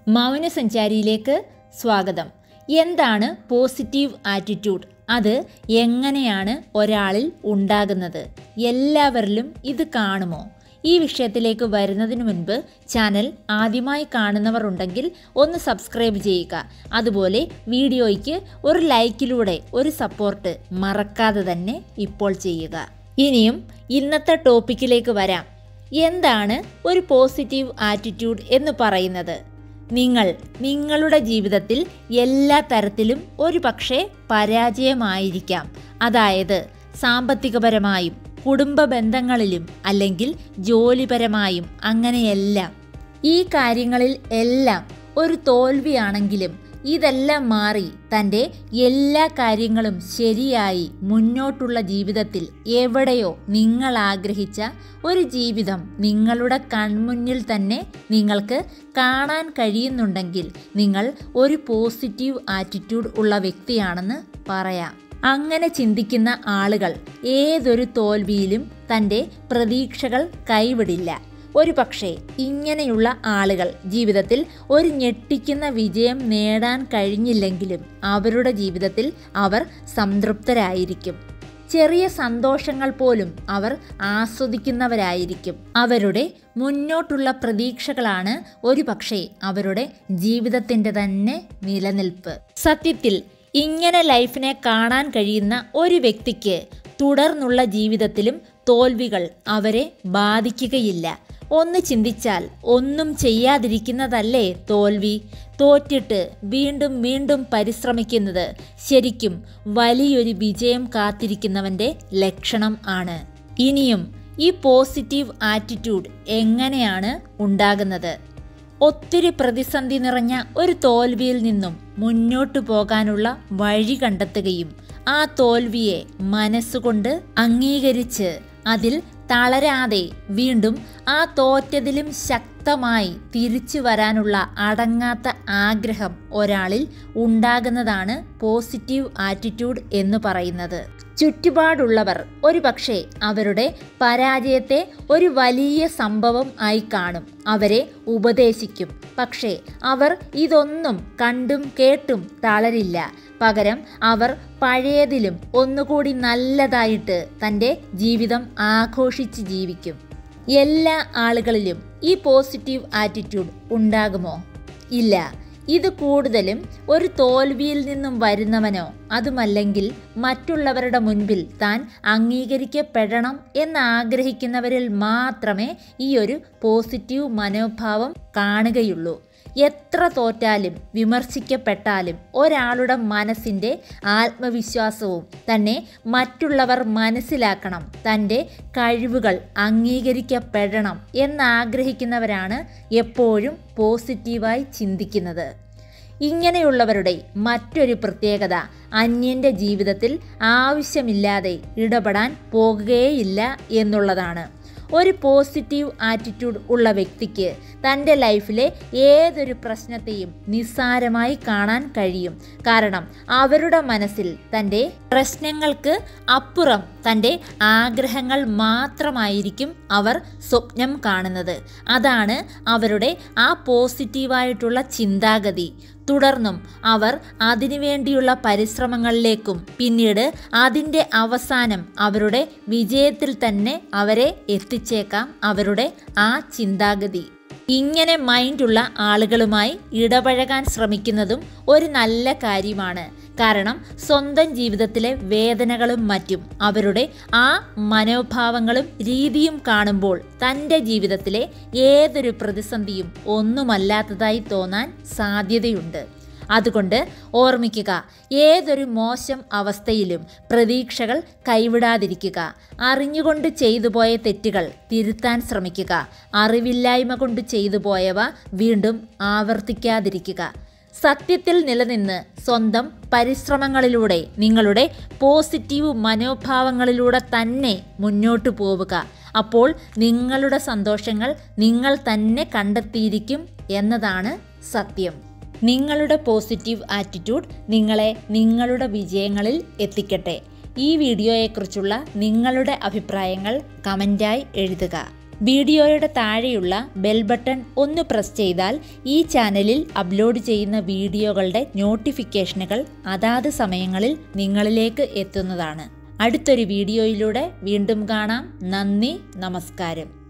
മൗനസഞ്ചാരിയിലേക്ക് സ്വാഗതം എന്താണ് positive attitude അത് എങ്ങനെയാണ് ഒരാളിൽ ഉണ്ടാകുന്നത് എല്ലാവരിലും ഇത് കാണുമോ ഈ വിഷയത്തിലേക്ക് വരുന്നതിന് മുൻപ് ചാനൽ ആദ്യമായി കാണുന്നവർ ഉണ്ടെങ്കിൽ ഒന്ന് സബ്സ്ക്രൈബ് ചെയ്യുക അതുപോലെ വീഡിയോയ്ക്ക് ഒരു ലൈക്കിലൂടെ ഒരു സപ്പോർട്ട് മറക്കാതെ തന്നെ ഇപ്പോൾ ചെയ്യുക ഇനിയും ഇന്നത്തെ ടോപ്പിക്കിലേക്ക് വരാം എന്താണ് ഒരു പോസിറ്റീവ് ആറ്റിറ്റ്യൂഡ് എന്ന് പറയുന്നത് നിങ്ങൾ നിങ്ങളുടെ ജീവിതത്തിൽ എല്ലാ തരത്തിലും ഒരു പക്ഷേ പരാജയമായിരിക്കാം അതായത് സാമ്പത്തികപരമായും കുടുംബ ബന്ധങ്ങളിലും അല്ലെങ്കിൽ ജോലിപരമായും അങ്ങനെയെല്ലാം ഈ കാര്യങ്ങളിൽ എല്ലാം ഒരു തോൽവിയാണെങ്കിലും ഇതെല്ലാം മാറി തൻ്റെ എല്ലാ കാര്യങ്ങളും ശരിയായി മുന്നോട്ടുള്ള ജീവിതത്തിൽ എവിടെയോ നിങ്ങൾ ആഗ്രഹിച്ച ഒരു ജീവിതം നിങ്ങളുടെ കൺമുന്നിൽ തന്നെ നിങ്ങൾക്ക് കാണാൻ കഴിയുന്നുണ്ടെങ്കിൽ നിങ്ങൾ ഒരു പോസിറ്റീവ് ആറ്റിറ്റ്യൂഡ് ഉള്ള വ്യക്തിയാണെന്ന് പറയാം അങ്ങനെ ചിന്തിക്കുന്ന ആളുകൾ ഏതൊരു തോൽവിയിലും തൻ്റെ പ്രതീക്ഷകൾ കൈവിടില്ല ഒരു പക്ഷേ ഇങ്ങനെയുള്ള ആളുകൾ ജീവിതത്തിൽ ഒരു ഞെട്ടിക്കുന്ന വിജയം നേടാൻ കഴിഞ്ഞില്ലെങ്കിലും അവരുടെ ജീവിതത്തിൽ അവർ സംതൃപ്തരായിരിക്കും ചെറിയ സന്തോഷങ്ങൾ പോലും അവർ ആസ്വദിക്കുന്നവരായിരിക്കും അവരുടെ മുന്നോട്ടുള്ള പ്രതീക്ഷകളാണ് ഒരു പക്ഷേ അവരുടെ ജീവിതത്തിൻ്റെ തന്നെ നിലനിൽപ്പ് സത്യത്തിൽ ഇങ്ങനെ ലൈഫിനെ കാണാൻ കഴിയുന്ന ഒരു വ്യക്തിക്ക് തുടർന്നുള്ള ജീവിതത്തിലും തോൽവികൾ അവരെ ബാധിക്കുകയില്ല ഒന്ന് ചിന്തിച്ചാൽ ഒന്നും ചെയ്യാതിരിക്കുന്നതല്ലേ തോൽവി തോറ്റിട്ട് വീണ്ടും വീണ്ടും പരിശ്രമിക്കുന്നത് ശരിക്കും വലിയൊരു വിജയം കാത്തിരിക്കുന്നവൻ്റെ ലക്ഷണം ആണ് ഇനിയും ഈ പോസിറ്റീവ് ആറ്റിറ്റ്യൂഡ് എങ്ങനെയാണ് ഉണ്ടാകുന്നത് ഒത്തിരി പ്രതിസന്ധി നിറഞ്ഞ ഒരു തോൽവിയിൽ നിന്നും മുന്നോട്ടു പോകാനുള്ള വഴി കണ്ടെത്തുകയും ആ തോൽവിയെ മനസ്സുകൊണ്ട് അംഗീകരിച്ച് അതിൽ തളരാതെ വീണ്ടും ആ തോറ്റതിലും ശക്തമായി തിരിച്ചു വരാനുള്ള അടങ്ങാത്ത ആഗ്രഹം ഒരാളിൽ ഉണ്ടാകുന്നതാണ് പോസിറ്റീവ് ആറ്റിറ്റ്യൂഡ് എന്ന് പറയുന്നത് ചുറ്റുപാടുള്ളവർ ഒരുപക്ഷെ അവരുടെ പരാജയത്തെ ഒരു വലിയ സംഭവം ആയി കാണും അവരെ ഉപദേശിക്കും പക്ഷേ അവർ ഇതൊന്നും കണ്ടും കേട്ടും തളരില്ല പകരം അവർ പഴയതിലും ഒന്നുകൂടി നല്ലതായിട്ട് തൻ്റെ ജീവിതം ആഘോഷിച്ച് ജീവിക്കും എല്ലാ ആളുകളിലും ഈ പോസിറ്റീവ് ആറ്റിറ്റ്യൂഡ് ഉണ്ടാകുമോ ഇല്ല ഇത് കൂടുതലും ഒരു തോൽവിയിൽ നിന്നും വരുന്നവനോ അതുമല്ലെങ്കിൽ മറ്റുള്ളവരുടെ മുൻപിൽ താൻ അംഗീകരിക്കപ്പെടണം എന്ന് ആഗ്രഹിക്കുന്നവരിൽ മാത്രമേ ഈ ഒരു പോസിറ്റീവ് മനോഭാവം കാണുകയുള്ളൂ എത്ര തോറ്റാലും വിമർശിക്കപ്പെട്ടാലും ഒരാളുടെ മനസ്സിൻ്റെ ആത്മവിശ്വാസവും തന്നെ മറ്റുള്ളവർ മനസ്സിലാക്കണം തൻ്റെ കഴിവുകൾ അംഗീകരിക്കപ്പെടണം എന്നാഗ്രഹിക്കുന്നവരാണ് എപ്പോഴും പോസിറ്റീവായി ചിന്തിക്കുന്നത് ഇങ്ങനെയുള്ളവരുടെ മറ്റൊരു പ്രത്യേകത അന്യൻ്റെ ജീവിതത്തിൽ ആവശ്യമില്ലാതെ ഇടപെടാൻ പോകുകയില്ല എന്നുള്ളതാണ് ഒരു പോസിറ്റീവ് ആറ്റിറ്റ്യൂഡ് ഉള്ള വ്യക്തിക്ക് തൻ്റെ ലൈഫിലെ ഏതൊരു പ്രശ്നത്തെയും നിസ്സാരമായി കാണാൻ കഴിയും കാരണം അവരുടെ മനസ്സിൽ തൻ്റെ പ്രശ്നങ്ങൾക്ക് അപ്പുറം തൻ്റെ ആഗ്രഹങ്ങൾ മാത്രമായിരിക്കും അവർ സ്വപ്നം കാണുന്നത് അതാണ് അവരുടെ ആ പോസിറ്റീവായിട്ടുള്ള ചിന്താഗതി തുടർന്നും അവർ അതിനുവേണ്ടിയുള്ള പരിശ്രമങ്ങളിലേക്കും പിന്നീട് അതിൻ്റെ അവസാനം അവരുടെ വിജയത്തിൽ തന്നെ അവരെ എത്തിച്ചേക്കാം അവരുടെ ആ ചിന്താഗതി ഇങ്ങനെ മൈൻഡുള്ള ആളുകളുമായി ഇടപഴകാൻ ശ്രമിക്കുന്നതും ഒരു നല്ല കാര്യമാണ് കാരണം സ്വന്തം ജീവിതത്തിലെ വേദനകളും മറ്റും അവരുടെ ആ മനോഭാവങ്ങളും രീതിയും കാണുമ്പോൾ തൻ്റെ ജീവിതത്തിലെ ഏതൊരു പ്രതിസന്ധിയും ഒന്നുമല്ലാത്തതായി തോന്നാൻ സാധ്യതയുണ്ട് അതുകൊണ്ട് ഓർമ്മിക്കുക ഏതൊരു മോശം അവസ്ഥയിലും പ്രതീക്ഷകൾ കൈവിടാതിരിക്കുക അറിഞ്ഞുകൊണ്ട് ചെയ്തു പോയ തെറ്റുകൾ തിരുത്താൻ ശ്രമിക്കുക അറിവില്ലായ്മ കൊണ്ട് ചെയ്തു പോയവ വീണ്ടും ആവർത്തിക്കാതിരിക്കുക സത്യത്തിൽ നിലനിന്ന് സ്വന്തം പരിശ്രമങ്ങളിലൂടെ നിങ്ങളുടെ പോസിറ്റീവ് മനോഭാവങ്ങളിലൂടെ തന്നെ മുന്നോട്ടു പോവുക അപ്പോൾ നിങ്ങളുടെ സന്തോഷങ്ങൾ നിങ്ങൾ തന്നെ കണ്ടെത്തിയിരിക്കും എന്നതാണ് സത്യം നിങ്ങളുടെ പോസിറ്റീവ് ആറ്റിറ്റ്യൂഡ് നിങ്ങളെ നിങ്ങളുടെ വിജയങ്ങളിൽ എത്തിക്കട്ടെ ഈ വീഡിയോയെക്കുറിച്ചുള്ള നിങ്ങളുടെ അഭിപ്രായങ്ങൾ കമൻറ്റായി എഴുതുക വീഡിയോയുടെ താഴെയുള്ള ബെൽ ബട്ടൺ ഒന്ന് പ്രസ് ചെയ്താൽ ഈ ചാനലിൽ അപ്ലോഡ് ചെയ്യുന്ന വീഡിയോകളുടെ നോട്ടിഫിക്കേഷനുകൾ അതാത് സമയങ്ങളിൽ നിങ്ങളിലേക്ക് എത്തുന്നതാണ് അടുത്തൊരു വീഡിയോയിലൂടെ വീണ്ടും കാണാം നന്ദി നമസ്കാരം